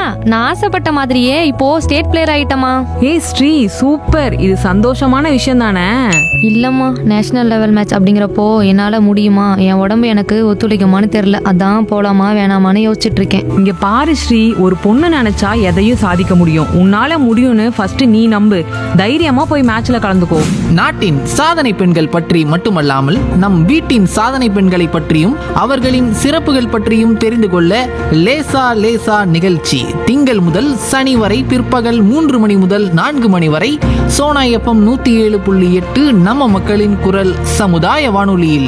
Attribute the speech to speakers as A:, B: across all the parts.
A: நான் ஆசைப்பட்ட மாதிரியே இப்போ ஸ்டேட் பிளேயர் ஆயிட்டமா
B: ஏய் ஸ்ரீ சூப்பர் இது சந்தோஷமான விஷயம் தானே
A: இல்லம்மா நேஷனல் லெவல் மேட்ச் அப்படிங்கிறப்போ என்னால முடியுமா என் உடம்பு எனக்கு ஒத்துழைக்குமான்னு தெரியல அதான் போலாமா வேணாமான்னு யோசிச்சுட்டு இருக்கேன்
B: இங்க பாரு ஸ்ரீ ஒரு பொண்ணு நினைச்சா எதையும் சாதிக்க முடியும் உன்னால முடியும்னு ஃபர்ஸ்ட் நீ நம்பு தைரியமா போய் மேட்ச்ல கலந்துக்கோ
C: நாட்டின் சாதனை பெண்கள் பற்றி மட்டுமல்லாமல் நம் வீட்டின் சாதனை பெண்களை பற்றியும் அவர்களின் சிறப்புகள் பற்றியும் தெரிந்து கொள்ள லேசா லேசா நிகழ்ச்சி திங்கள் முதல் சனி வரை பிற்பகல் மூன்று மணி முதல் நான்கு மணி வரை சோனா எஃப்எம் நூத்தி ஏழு புள்ளி எட்டு நம்ம மக்களின் குரல் சமுதாய வானொலியில்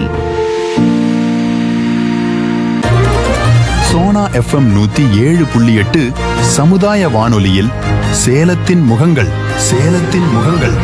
D: சோனா எஃப்எம் நூத்தி ஏழு புள்ளி எட்டு சமுதாய வானொலியில் சேலத்தின் முகங்கள் சேலத்தின் முகங்கள்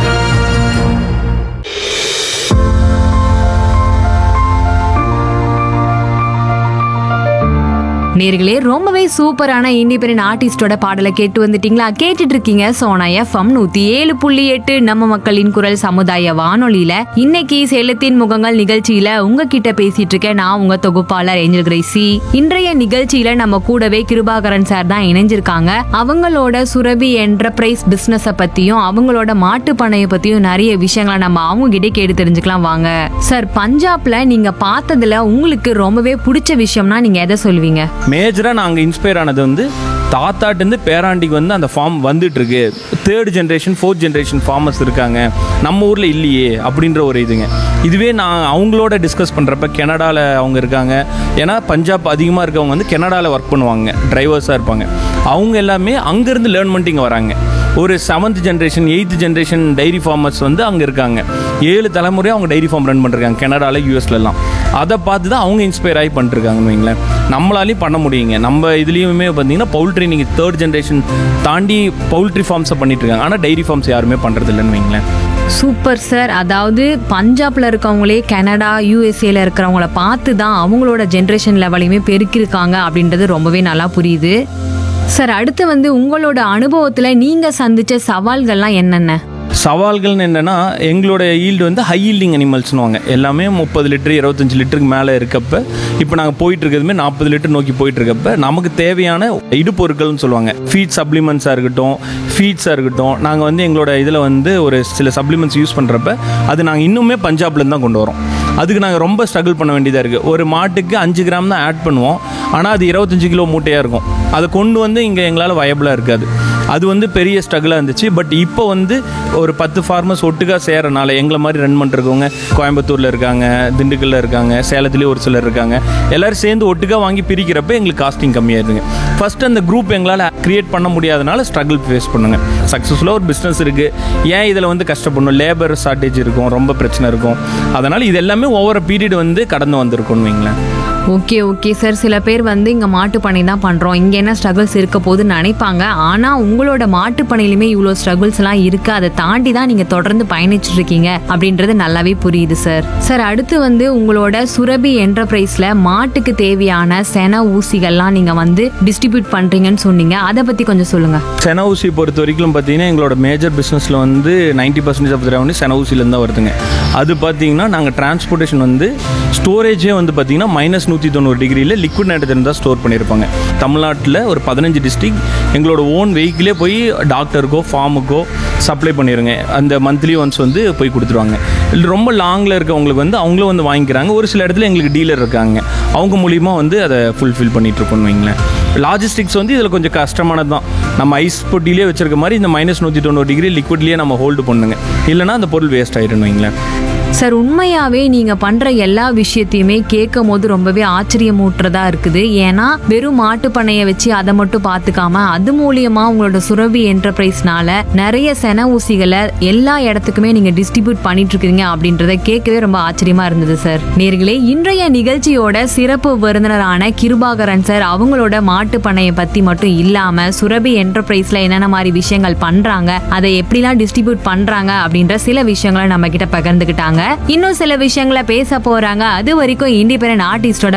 B: நேர்களே ரொம்பவே சூப்பரான இண்டிபெண்டன்ட் ஆர்டிஸ்டோட பாடலை கேட்டு வந்துட்டீங்களா கேட்டுட்டு இருக்கீங்க சோனா எஃப்எம் நூத்தி ஏழு புள்ளி எட்டு நம்ம மக்களின் குரல் சமுதாய வானொலியில இன்னைக்கு சேலத்தின் முகங்கள் நிகழ்ச்சியில உங்ககிட்ட பேசிட்டு இருக்கேன் நான் உங்க தொகுப்பாளர் ஏஞ்சல் கிரேசி இன்றைய நிகழ்ச்சியில நம்ம கூடவே கிருபாகரன் சார் தான் இணைஞ்சிருக்காங்க அவங்களோட சுரபி என்டர்பிரைஸ் பிசினஸ பத்தியும் அவங்களோட மாட்டு பண்ணைய பத்தியும் நிறைய விஷயங்களை நம்ம அவங்க கிட்டே கேட்டு தெரிஞ்சுக்கலாம் வாங்க சார் பஞ்சாப்ல நீங்க பார்த்ததுல உங்களுக்கு ரொம்பவே பிடிச்ச விஷயம்னா நீங்க எதை சொல்வீங்க
E: மேஜராக நாங்கள் இன்ஸ்பயர் ஆனது வந்து தாத்தாட்டேருந்து பேராண்டிக்கு வந்து அந்த ஃபார்ம் வந்துட்டு இருக்கு third generation fourth generation farmers இருக்காங்க நம்ம ஊரில் இல்லையே அப்படின்ற ஒரு இதுங்க இதுவே நான் அவங்களோட டிஸ்கஸ் பண்ணுறப்ப கனடாவில் அவங்க இருக்காங்க ஏன்னா பஞ்சாப் அதிகமாக இருக்கவங்க வந்து கனடாவில் ஒர்க் பண்ணுவாங்க டிரைவர்ஸாக இருப்பாங்க அவங்க எல்லாமே அங்கேருந்து லேர்ன் பண்ணிட்டு இங்கே வராங்க ஒரு seventh generation eighth generation dairy farmers வந்து அங்கே இருக்காங்க ஏழு தலைமுறையாக அவங்க டைரி ஃபார்ம் ரன் பண்ணிருக்காங்க கனடாவில் யூஎஸ்லலாம் அதை பார்த்து தான் அவங்க இன்ஸ்பயர் ஆகி பண்ணிருக்காங்கன்னு வைங்களேன் நம்மளாலையும் பண்ண முடியுங்க நம்ம இதுலேயுமே பார்த்தீங்கன்னா பவுல்ட்ரி நீங்கள் தேர்ட் ஜென்ரேஷன் தாண்டி பவுல்ட்ரி ஃபார்ம்ஸை பண்ணிட்டு இருக்காங்க ஆனால் டைரி ஃபார்ம்ஸ் யாருமே பண்ணுறது இல்லைன்னு வைங்களேன்
B: சூப்பர் சார் அதாவது பஞ்சாப்ல இருக்கவங்களே கனடா யூஎஸ்ஏல இருக்கிறவங்கள பார்த்து தான் அவங்களோட ஜென்ரேஷன் லெவலையுமே பெருக்கியிருக்காங்க அப்படின்றது ரொம்பவே நல்லா புரியுது சார் அடுத்து வந்து உங்களோட அனுபவத்துல நீங்க சந்திச்ச சவால்கள்லாம் என்னென்ன
E: சவால்கள்னு என்னென்னா எங்களோட ஈல்டு வந்து ஹை ஈல்டிங் அனிமல்ஸ்னுவாங்க எல்லாமே முப்பது லிட்டர் இருபத்தஞ்சு லிட்டருக்கு மேலே இருக்கப்ப இப்போ நாங்கள் போயிட்டு இருக்கிறதுமே நாற்பது லிட்டர் நோக்கி போயிட்டு இருக்கப்ப நமக்கு தேவையான இடுபொருட்கள்னு சொல்லுவாங்க ஃபீட் சப்ளிமெண்ட்ஸாக இருக்கட்டும் ஃபீட்ஸாக இருக்கட்டும் நாங்கள் வந்து எங்களோட இதில் வந்து ஒரு சில சப்ளிமெண்ட்ஸ் யூஸ் பண்ணுறப்ப அது நாங்கள் இன்னுமே பஞ்சாப்லேருந்து தான் கொண்டு வரோம் அதுக்கு நாங்கள் ரொம்ப ஸ்ட்ரகிள் பண்ண வேண்டியதாக இருக்குது ஒரு மாட்டுக்கு அஞ்சு கிராம் தான் ஆட் பண்ணுவோம் ஆனால் அது இருபத்தஞ்சு கிலோ மூட்டையாக இருக்கும் அதை கொண்டு வந்து இங்கே எங்களால் வயபிளாக இருக்காது அது வந்து பெரிய ஸ்ட்ரகிளாக இருந்துச்சு பட் இப்போ வந்து ஒரு பத்து ஃபார்மர்ஸ் ஒட்டுக்கா சேரனால எங்களை மாதிரி ரன் பண்ணிருக்கவங்க கோயம்புத்தூரில் இருக்காங்க திண்டுக்கல்ல இருக்காங்க சேலத்துலேயே ஒரு சிலர் இருக்காங்க எல்லாரும் சேர்ந்து ஒட்டுக்கா வாங்கி பிரிக்கிறப்ப எங்களுக்கு காஸ்டிங் கம்மியாயிருதுங்க ஃபர்ஸ்ட் அந்த குரூப் எங்களால் கிரியேட் பண்ண முடியாதனால ஸ்ட்ரகிள் ஃபேஸ் பண்ணுங்க சக்ஸஸ்ஃபுல்லாக ஒரு பிஸ்னஸ் இருக்குது ஏன் இதில் வந்து கஷ்டப்படணும் லேபர் ஷார்ட்டேஜ் இருக்கும் ரொம்ப பிரச்சனை இருக்கும் அதனால் இது எல்லாமே ஒவ்வொரு பீரியட் வந்து கடந்து வந்திருக்கும்னு வைங்களேன்
B: ஓகே ஓகே சார் சில பேர் வந்து இங்க மாட்டு பண்ணை தான் பண்றோம் இங்க என்ன ஸ்ட்ரகிள்ஸ் இருக்க போகுதுன்னு நினைப்பாங்க ஆனா உங்களோட மாட்டு பண்ணையிலுமே இவ்வளோ ஸ்ட்ரகிள்ஸ் எல்லாம் இருக்கு அதை தாண்டி தான் நீங்க தொடர்ந்து பயணிச்சுட்டு இருக்கீங்க அப்படின்றது நல்லாவே புரியுது சார் சார் அடுத்து வந்து உங்களோட சுரபி என்டர்பிரைஸ்ல மாட்டுக்கு தேவையான சென ஊசிகள்லாம் நீங்க வந்து டிஸ்ட்ரிபியூட் பண்றீங்கன்னு சொன்னீங்க அதை பத்தி கொஞ்சம் சொல்லுங்க
E: சென ஊசி பொறுத்த வரைக்கும் பார்த்தீங்கன்னா எங்களோட மேஜர் பிஸ்னஸில் வந்து நைன்டி பர்சன்டேஜ் ஆஃப் ரெவன்யூ சென ஊசிலேருந்து தான் வருதுங்க அது பார்த்தீங்கன்னா நாங்கள் டிரான்ஸ்போர்ட்டேஷன் வந்து ஸ்டோரேஜே வந்து பார்த்தீங்கன்னா மைனஸ் நூற்றி தொண்ணூறு டிகிரியில் லிக்விட் நைட்ரஜன் தான் ஸ்டோர் பண்ணியிருப்பாங்க தமிழ்நாட்டில் ஒரு பதினஞ்சு டிஸ்ட்ரிக் எங்களோட ஓன் வெஹிக்கிளே போய் டாக்டருக்கோ ஃபார்முக்கோ சப்ளை பண்ணிடுங்க அந்த மந்த்லி ஒன்ஸ் வந்து போய் கொடுத்துருவாங்க இல்லை ரொம்ப லாங்கில் இருக்கவங்களுக்கு வந்து அவங்களும் வந்து வாங்கிக்கிறாங்க ஒரு சில இடத்துல எங்களுக்கு டீலர் இருக்காங்க அவங்க மூலியமா வந்து அதை ஃபுல்ஃபில் பண்ணிட்டு இருக்கோம்னு வைங்களேன் லாஜிஸ்டிக்ஸ் வந்து இதில் கொஞ்சம் கஷ்டமானது தான் நம்ம ஐஸ் பொட்டிலே வச்சிருக்க மாதிரி இந்த மைனஸ் நூற்றி தொண்ணூறு டிகிரி லிக்விட்லேயே நம்ம ஹோல்டு பண்ணுங்க இல்லைனா அந்த பொருள் வேஸ்ட் ஆயிடுன்னு வைங்களேன்
B: சார் உண்மையாவே நீங்க பண்ற எல்லா விஷயத்தையுமே கேட்கும் போது ரொம்பவே ஆச்சரியமூட்டுறதா இருக்குது ஏன்னா வெறும் மாட்டு பண்ணைய வச்சு அதை மட்டும் பார்த்துக்காம அது மூலியமா உங்களோட சுரபி என்டர்பிரைஸ்னால நிறைய சென ஊசிகளை எல்லா இடத்துக்குமே நீங்க டிஸ்ட்ரிபியூட் பண்ணிட்டு இருக்கீங்க அப்படின்றத கேட்கவே ரொம்ப ஆச்சரியமா இருந்தது சார் நேர்களே இன்றைய நிகழ்ச்சியோட சிறப்பு விருந்தினரான கிருபாகரன் சார் அவங்களோட மாட்டு பண்ணைய பத்தி மட்டும் இல்லாம சுரபி என்டர்பிரைஸ்ல என்னென்ன மாதிரி விஷயங்கள் பண்றாங்க அதை எப்படிலாம் டிஸ்ட்ரிபியூட் பண்றாங்க அப்படின்ற சில விஷயங்களை நம்ம கிட்ட பகிர்ந்துக்கிட்டாங்க இன்னும் சில விஷயங்களை பேச போறாங்க அது வரைக்கும் இண்டிபெண்டன்ட் ஆர்டிஸ்டோட